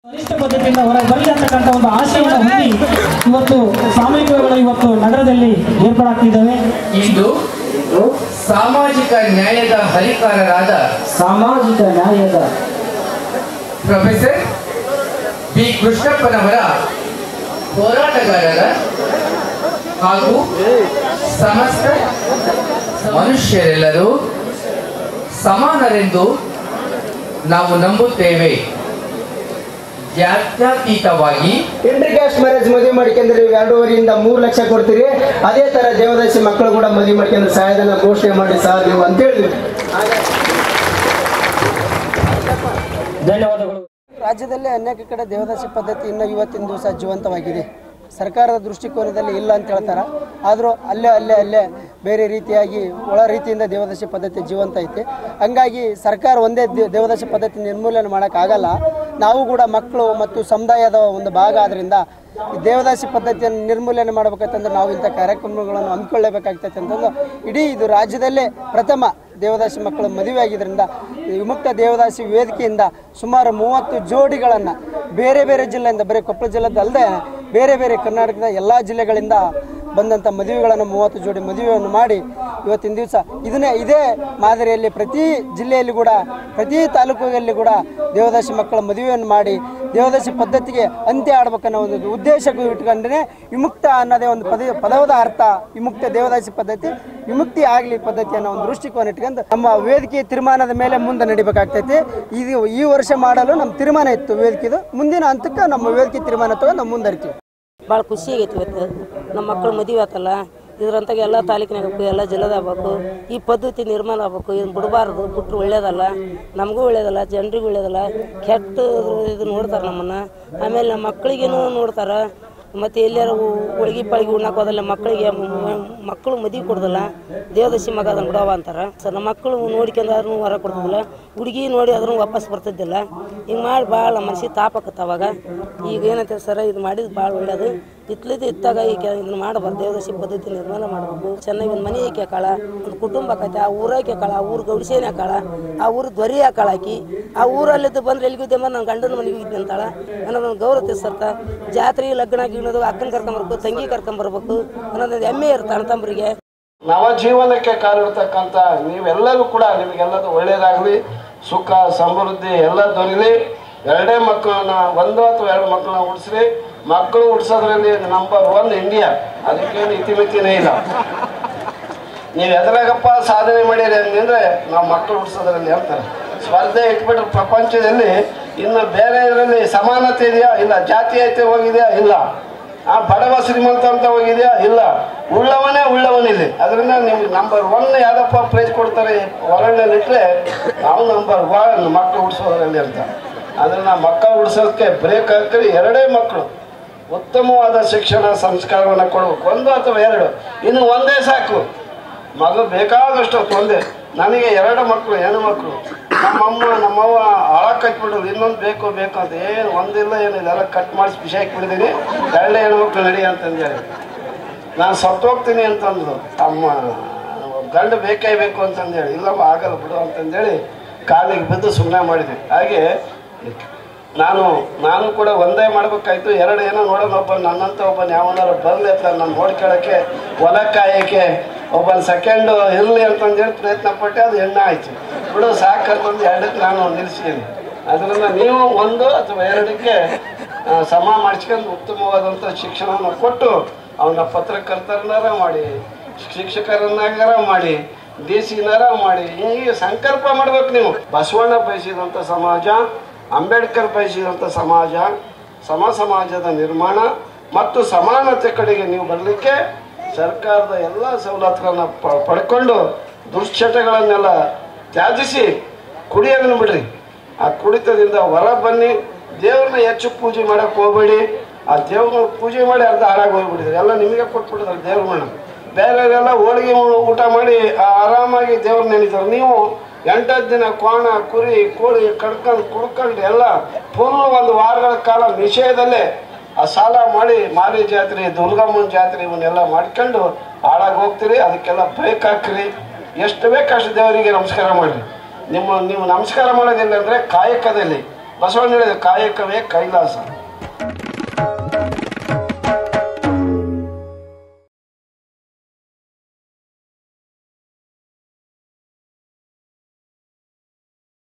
ಕನಿಷ್ಠ ಪದ್ಧತಿಯಿಂದ ಹೊರಗೆ ಬರಲಿ ಅಂತಕ್ಕಂಥ ಒಂದು ಆಶಯವನ್ನು ಹೊಂದಿ ಇವತ್ತು ಸಾಮೂಹಿಕಗಳು ಇವತ್ತು ನಗರದಲ್ಲಿ ಏರ್ಪಡಾಗ್ತಿದ್ದಾವೆ ಇಂದು ಸಾಮಾಜಿಕ ನ್ಯಾಯದ ಹರಿಕಾರರಾದ ಸಾಮಾಜಿಕ ನ್ಯಾಯದ ಪ್ರೊಫೆಸರ್ ಬಿ ಕೃಷ್ಣಪ್ಪನವರ ಹೋರಾಟಗಾರರ ಹಾಗೂ ಸಮಸ್ತ ಮನುಷ್ಯರೆಲ್ಲರೂ ಸಮಾನರೆಂದು ನಾವು ನಂಬುತ್ತೇವೆ ಜಾತ್ಯತೀತವಾಗಿ ಇಂಟರ್ ಕ್ಯಾಸ್ಟ್ ಮ್ಯಾರೇಜ್ ಮದುವೆ ಮಾಡ್ಕೊಂಡ್ರೆ ನೀವು ಎರಡೂವರೆಯಿಂದ ಮೂರು ಲಕ್ಷ ಕೊಡ್ತೀರಿ ಅದೇ ತರ ದೇವದಾಸಿ ಮಕ್ಕಳು ಕೂಡ ಮದುವೆ ಮಾಡ್ಕೊಂಡ್ರೆ ಸಹಾಯಧನ ಘೋಷಣೆ ಮಾಡಿ ಸರ್ ನೀವು ಅಂತ ಹೇಳಿದ್ವಿ ಧನ್ಯವಾದಗಳು ರಾಜ್ಯದಲ್ಲಿ ಅನೇಕ ಕಡೆ ದೇವದಾಸಿ ಪದ್ಧತಿ ಇನ್ನೂ ಇವತ್ತಿನ ದಿವಸ ಜೀವಂತವಾಗಿದೆ ಸರ್ಕಾರದ ದೃಷ್ಟಿಕೋನದಲ್ಲಿ ಇಲ್ಲ ಅಂತ ಹೇಳ್ತಾರೆ ಆದರೂ ಅಲ್ಲೇ ಅಲ್ಲೇ ಅಲ್ಲೇ ಬೇರೆ ರೀತಿಯಾಗಿ ಒಳ ರೀತಿಯಿಂದ ದೇವದಾಸಿ ಪದ್ಧತಿ ಜೀವಂತ ಐತಿ ಹಂಗಾಗಿ ಸರ್ಕಾರ ಒಂದೇ ದೇ- ದೇವದಾಸಿ ಪದ್ಧತಿ ನಿರ್ಮೂಲನೆ ಮಾಡೋಕ್ಕಾಗಲ್ಲ ನಾವು ಕೂಡ ಮಕ್ಕಳು ಮತ್ತು ಸಮುದಾಯದ ಒಂದು ಭಾಗ ಆದ್ದರಿಂದ ಈ ದೇವದಾಸಿ ಪದ್ಧತಿಯನ್ನು ನಿರ್ಮೂಲನೆ ಮಾಡಬೇಕಂತಂದ್ರೆ ನಾವು ಇಂಥ ಕಾರ್ಯಕ್ರಮಗಳನ್ನು ಹಮ್ಮಿಕೊಳ್ಳೇಬೇಕಾಗ್ತೈತೆ ಅಂತಂದು ಇಡೀ ಇದು ರಾಜ್ಯದಲ್ಲೇ ಪ್ರಥಮ ದೇವದಾಸಿ ಮಕ್ಕಳು ಮದುವೆ ಆಗಿದ್ದರಿಂದ ಈ ವಿಮುಕ್ತ ದೇವದಾಸಿ ವೇದಿಕೆಯಿಂದ ಸುಮಾರು ಮೂವತ್ತು ಜೋಡಿಗಳನ್ನು ಬೇರೆ ಬೇರೆ ಜಿಲ್ಲೆಯಿಂದ ಬರೀ ಕೊಪ್ಪಳ ಜಿಲ್ಲೆದಲ್ಲದೆ ಬೇರೆ ಬೇರೆ ಕರ್ನಾಟಕದ ಎಲ್ಲ ಜಿಲ್ಲೆಗಳಿಂದ ಬಂದಂಥ ಮದುವೆಗಳನ್ನು ಮೂವತ್ತು ಜೋಡಿ ಮದುವೆಯನ್ನು ಮಾಡಿ ಇವತ್ತಿನ ದಿವಸ ಇದನ್ನೇ ಇದೇ ಮಾದರಿಯಲ್ಲಿ ಪ್ರತಿ ಜಿಲ್ಲೆಯಲ್ಲಿ ಕೂಡ ಪ್ರತಿ ತಾಲೂಕಿನಲ್ಲಿ ಕೂಡ ದೇವದಾಸಿ ಮಕ್ಕಳ ಮದುವೆಯನ್ನು ಮಾಡಿ ದೇವದಾಸಿ ಪದ್ಧತಿಗೆ ಅಂತ್ಯ ಆಡ್ಬೇಕನ್ನೋ ಒಂದು ಉದ್ದೇಶಕ್ಕೂ ಇಟ್ಕೊಂಡ್ರೆ ವಿಮುಕ್ತ ಅನ್ನೋದೇ ಒಂದು ಪದ ಪದವಾದ ಅರ್ಥ ವಿಮುಕ್ತ ದೇವದಾಸಿ ಪದ್ಧತಿ ವಿಮುಕ್ತಿ ಆಗಲಿ ಪದ್ಧತಿ ಅನ್ನೋ ಒಂದು ದೃಷ್ಟಿಕೋನ ಇಟ್ಕೊಂಡು ನಮ್ಮ ವೇದಿಕೆ ತೀರ್ಮಾನದ ಮೇಲೆ ಮುಂದೆ ನಡಿಬೇಕಾಗ್ತೈತಿ ಇದು ಈ ವರ್ಷ ಮಾಡಲು ನಮ್ಮ ತೀರ್ಮಾನ ಇತ್ತು ವೇದಿಕೆದು ಮುಂದಿನ ಹಂತಕ್ಕೆ ನಮ್ಮ ವೇದಿಕೆ ತೀರ್ಮಾನ ತಗೊಂಡು ನಾವು ಮುಂದರಿತೀವಿ ಭಾಳ ಖುಷಿ ಆಗೈತಿ ಇವತ್ತು ನಮ್ಮ ಮಕ್ಕಳು ಮದುವೆ ಆತಲ್ಲ ಇದ್ರಂತಾಗ ಎಲ್ಲ ತಾಲೂಕಿನಾಗ ಆಗ್ಬೇಕು ಎಲ್ಲ ಜಿಲ್ಲೆದಾಗ ಆಗ್ಬೇಕು ಈ ಪದ್ಧತಿ ನಿರ್ಮಾಣ ಆಗ್ಬೇಕು ಇದನ್ನ ಬಿಡಬಾರ್ದು ಬಿಟ್ರು ಒಳ್ಳೇದಲ್ಲ ನಮಗೂ ಒಳ್ಳೇದಲ್ಲ ಜನರಿಗೂ ಒಳ್ಳೇದಲ್ಲ ಕೆಟ್ಟ ಇದು ನೋಡ್ತಾರೆ ನಮ್ಮನ್ನು ಆಮೇಲೆ ನಮ್ಮ ಮಕ್ಕಳಿಗೇನು ನೋಡ್ತಾರೆ ಮತ್ತು ಎಲ್ಲಾರು ಹೋಳಿಗೆ ಪಾಳಿಗೆ ಉಣ್ಣಕ್ಕೆ ಹೋದಲ್ಲ ಮಕ್ಕಳಿಗೆ ಮಕ್ಕಳು ಮದುವೆ ಕೊಡ್ದಲ್ಲ ದೇವದಶಿ ಮಗ ಅದನ್ನು ಬಿಡವ ಅಂತಾರೆ ಸರ್ ನಮ್ಮ ಮಕ್ಕಳು ನೋಡ್ಕೊಂಡಾದ್ರೂ ಹೊರ ಕೊಡ್ತಿದ್ದಿಲ್ಲ ಹುಡುಗಿ ನೋಡಿ ಆದ್ರೂ ವಾಪಸ್ ಬರ್ತಿದ್ದಿಲ್ಲ ಹಿಂಗೆ ಮಾಡಿ ಭಾಳ ಮನಸ್ಸಿಗೆ ತಾಪಕತ್ತ ಅವಾಗ ಈಗ ಏನಂತ ಸರ್ ಇದು ಮಾಡಿದ್ದು ಭಾಳ ಒಳ್ಳೇದು ಇತ್ಲಿದ್ದು ಇತ್ತಾಗ ಈಗ ಇದನ್ನ ಮಾಡಬಾರ್ದು ದೇವದಶಿ ಪದ್ಧತಿ ನಿರ್ಮಾಣ ಮಾಡಬೇಕು ಚೆನ್ನಾಗಿ ಒಂದು ಮನೆ ಹಾಕ್ಯಾಕಾಳ ಒಂದು ಕುಟುಂಬ ಆಕೈತೆ ಆ ಊರ ಹಾಕ್ಯಾಕಾಳ ಆ ಊರು ಗೌಡಿಸೇನೆ ಹಾಕಾಳ ಆ ಊರು ಧ್ವರಿ ಹಾಕಾಳ ಆಕಿ ಆ ಊರಲ್ಲಿದ್ದು ಬಂದ್ರೆ ಎಲ್ಲಿಗಿದ್ದೆ ನನ್ನ ಗಂಡನ ಮನೆಗೆ ಇದ್ದೆ ಅಂತಾಳ ಅನ್ನೋದೊಂದು ಗೌರವ ತಿರ್ಸರ್ತ ಜಾತ್ರೆ ಲಗ್ನ ಗಿಗ್ನದು ಅಕ್ಕನ ಕರ್ಕೊಂಬರ್ಬೇಕು ತಂಗಿ ಕರ್ಕೊಂಬರ್ಬೇಕು ಅನ್ನೋದೊಂದು ಹೆಮ್ಮೆ ಇರುತ್ತೆ ಅಣ್ಣತಮ್ಮರಿಗೆ ನವ ಜೀವನಕ್ಕೆ ಕಾಲಿಡ್ತಕ್ಕಂಥ ನೀವೆಲ್ಲರೂ ಕೂಡ ನಿಮಗೆಲ್ಲದು ಒಳ್ಳೇದಾಗಲಿ ಸುಖ ಸಮೃದ್ಧಿ ಎಲ್ಲ ದೊರೀಲಿ ಎರಡೇ ಮಕ್ಕಳನ್ನ ಒಂದು ಅಥವಾ ಎರಡು ಮಕ್ಕಳನ್ನ ಉಡಿಸ್ರಿ ಮಕ್ಕಳು ಉಡ್ಸೋದ್ರಲ್ಲಿ ನಂಬರ್ ಒನ್ ಇಂಡಿಯಾ ಅದಕ್ಕೇನು ಇತಿಮಿತಿನೇ ಇಲ್ಲ ನೀವು ಎದ್ರಾಗಪ್ಪ ಸಾಧನೆ ಮಾಡಿರಿ ಅಂತಂದ್ರೆ ನಾವು ಮಕ್ಕಳು ಉಡ್ಸೋದ್ರಲ್ಲಿ ಅಂತಾರೆ ಸ್ಪರ್ಧೆ ಇಟ್ಬಿಟ್ರೆ ಪ್ರಪಂಚದಲ್ಲಿ ಇನ್ನು ಬೇರೆ ಇದರಲ್ಲಿ ಸಮಾನತೆ ಇದೆಯಾ ಇಲ್ಲ ಜಾತೀಯತೆ ಹೋಗಿದೆಯಾ ಇಲ್ಲ ಆ ಬಡವ ಶ್ರೀಮಂತ ಅಂತ ಹೋಗಿದೆಯಾ ಇಲ್ಲ ಉಳ್ಳವನೇ ಉಳ್ಳವನಿಲ್ಲಿ ಅದರಿಂದ ನಿಮ್ಗೆ ನಂಬರ್ ಒನ್ ಯಾವ್ದಪ್ಪ ಪ್ರೈಸ್ ಕೊಡ್ತಾರೆ ಹೊರಗಡೆ ಇಟ್ಟರೆ ನಾವು ನಂಬರ್ ಒನ್ ಮಕ್ಕಳು ಉಡ್ಸೋದ್ರಲ್ಲಿ ಅಂತ ಅದನ್ನ ಮಕ್ಕಳು ಉಡ್ಸೋದಕ್ಕೆ ಬ್ರೇಕ್ ಹಾಕಿ ಎರಡೇ ಮಕ್ಕಳು ಉತ್ತಮವಾದ ಶಿಕ್ಷಣ ಸಂಸ್ಕಾರವನ್ನು ಕೊಡಬೇಕು ಒಂದು ಅಥವಾ ಎರಡು ಇನ್ನು ಒಂದೇ ಸಾಕು ಮಗ ಬೇಕಾದಷ್ಟು ಒಂದೇ ನನಗೆ ಎರಡು ಮಕ್ಕಳು ಹೆಣ್ಣು ಮಕ್ಕಳು ನಮ್ಮಮ್ಮ ನಮ್ಮವ್ವ ಹಾಳಾಗಿ ಕಟ್ಬಿಡೋದು ಇನ್ನೊಂದು ಬೇಕು ಬೇಕು ಅಂತ ಏನು ಒಂದಿಲ್ಲ ಏನಿಲ್ಲ ಎಲ್ಲ ಕಟ್ ಮಾಡಿಸಿ ಬಿಸಿ ಹಾಕಿಬಿಟ್ಟಿದ್ದೀನಿ ಎರಡೇ ಹೆಣ್ಮಕ್ಳು ನಡಿ ಅಂತಂದೇಳಿ ನಾನು ಸತ್ತೋಗ್ತೀನಿ ಅಂತಂದ್ರು ಅಮ್ಮ ಗಂಡ ಬೇಕೇ ಬೇಕು ಅಂತಂದೇಳಿ ಇಲ್ಲಮ್ಮ ಆಗಲ್ಲ ಬಿಡು ಅಂತಂದೇಳಿ ಕಾಲಿಗೆ ಬಿದ್ದು ಸುಮ್ಮನೆ ಮಾಡಿದ್ವಿ ಹಾಗೆ ನಾನು ನಾನು ಕೂಡ ಒಂದೇ ಮಾಡ್ಬೇಕಾಯ್ತು ಎರಡು ಏನೋ ನೋಡೋಣ ಒಬ್ಬ ನನ್ನಂತ ಒಬ್ಬನ ಯಾವನಾರು ಬರಲಿ ಅಂತ ನಾನು ನೋಡ್ಕೊಳ್ಳೋಕ್ಕೆ ಹೊಲ ಕಾಯಕ್ಕೆ ಒಬ್ಬನ ಸೆಕೆಂಡು ಇರಲಿ ಅಂತಂದೇಳಿ ಪ್ರಯತ್ನ ಪಟ್ಟೆ ಅದು ಎಣ್ಣೆ ಆಯ್ತು ಬಿಡು ಸಾಕಂತಂದು ಎರಡಕ್ಕೆ ನಾನು ನಿಲ್ಲಿಸಿದ್ದೀನಿ ಅದರಿಂದ ನೀವು ಒಂದು ಅಥವಾ ಎರಡಕ್ಕೆ ಆ, ಸಮ ಮಾಡಿಸ್ಕೊಂಡು ಉತ್ತಮವಾದಂಥ ಶಿಕ್ಷಣವನ್ನು ಕೊಟ್ಟು ಅವನ ಪತ್ರಕರ್ತರನ್ನಾರ ಮಾಡಿ ಶಿಕ್ಷಕರನ್ನಾಗಾರ ಮಾಡಿ ಡಿ ಸಿನಾರ ಮಾಡಿ ಹೀಗೆ ಸಂಕಲ್ಪ ಮಾಡ್ಬೇಕು ನೀವು ಬಸವಣ್ಣ ಬಯಸಿದಂಥ ಸಮಾಜ ಅಂಬೇಡ್ಕರ್ ಬಯಸಿದಂಥ ಸಮಾಜ ಸಮ ಸಮಾಜದ ನಿರ್ಮಾಣ ಮತ್ತು ಸಮಾನತೆ ಕಡೆಗೆ ನೀವು ಬರಲಿಕ್ಕೆ ಸರ್ಕಾರದ ಎಲ್ಲ ಸವಲತ್ತುಗಳನ್ನ ಪ ಪಡ್ಕೊಂಡು ದುಶ್ಚಟಗಳನ್ನೆಲ್ಲ ತ್ಯಾಜಿಸಿ ಕುಡಿಯೋದನ್ನು ಬಿಡ್ರಿ ಆ ಕುಡಿತದಿಂದ ಹೊರ ಬನ್ನಿ ದೇವ್ರನ್ನ ಹೆಚ್ಚು ಪೂಜೆ ಮಾಡಕ್ಕೆ ಹೋಗ್ಬೇಡಿ ಆ ದೇವ್ರನ್ನ ಪೂಜೆ ಮಾಡಿ ಅರ್ಧ ಹಾಳಾಗಿ ಹೋಗ್ಬಿಟ್ಟಿದ್ರು ಎಲ್ಲ ನಿಮಗೆ ಕೊಟ್ಬಿಟ್ಟಿದ್ರು ದೇವ್ರ ಮಣ್ಣ ಬೇರೆಯವರೆಲ್ಲ ಹೋಳಿಗೆ ಊ- ಊಟ ಮಾಡಿ ಆ ಆರಾಮಾಗಿ ದೇವ್ರ ನೆನೀತಾರೆ ನೀವು ಎಂಟತ್ತು ದಿನ ಕೋಣ ಕುರಿ ಕೋಳಿ ಕಡ್ಕೊಂಡು ಕುಡ್ಕೊಂಡು ಎಲ್ಲ ಫುಲ್ ಒಂದು ವಾರಗಳ ಕಾಲ ನಿಷೇಧದಲ್ಲೇ ಆ ಸಾಲ ಮಾಡಿ ಮಾರಿ ಜಾತ್ರೆ ದುರ್ಗಮ್ಮನ ಜಾತ್ರೆ ಇವನ್ನೆಲ್ಲ ಮಾಡ್ಕೊಂಡು ಹಾಳಾಗಿ ಹೋಗ್ತೀರಿ ಅದಕ್ಕೆಲ್ಲ ಬ್ರೇಕ್ ಹಾಕ್ರಿ ಎಷ್ಟು ಬೇಕಷ್ಟು ದೇವರಿಗೆ ನಮಸ್ಕಾರ ಮಾಡಿರಿ ನಿಮ್ಮ ನೀವು ನಮಸ್ಕಾರ ಮಾಡೋದಿಲ್ಲ ಅಂದರೆ ಕಾಯಕದಲ್ಲಿ ಬಸವಣ್ಣ ಹೇಳಿದ ಕಾಯಕವೇ ಕೈಲಾಸ